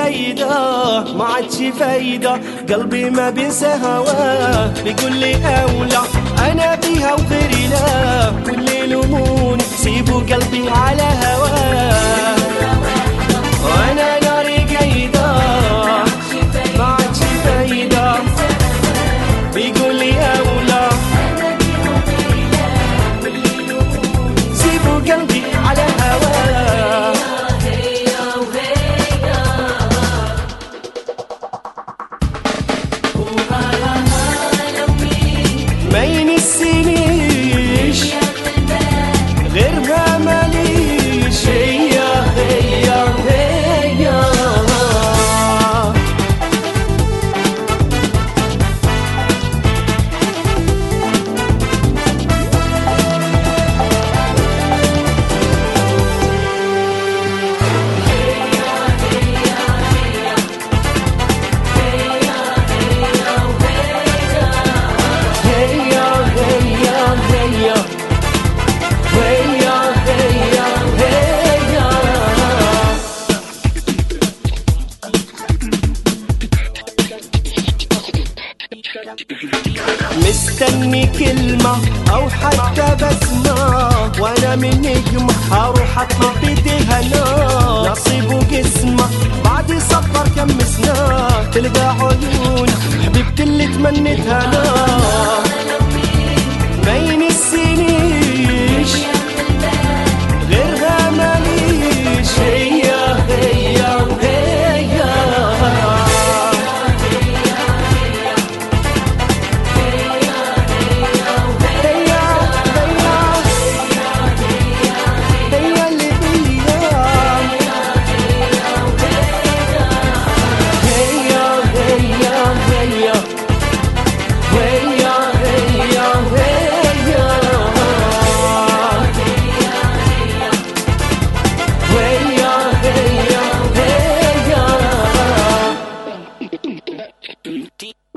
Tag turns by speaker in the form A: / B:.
A: زايدة ما عادش فايدة قلبي ما بينسى هواه بيقول لي أولى أنا فيها وغيري لا كل لموني سيبوا قلبي على هواه وأنا ناري قايدة ما عادش فايدة بيقول لي أولى سيبوا قلبي على هواه ما ينسينيش غيرها ماليش هي هي هي هي هي هي هي هي هي مستني كلمة أو حتى بسمة وأنا من نجمة هروح أطلب بديها نار نصيب وقسمة بعد سفر كم سنة تلقى عيون حبيبتي اللي تمنيتها نار ما ينسينيش غيرها ماليش هي هي هي هي هي اللي بيا هي هي هي هي هي هي هي هي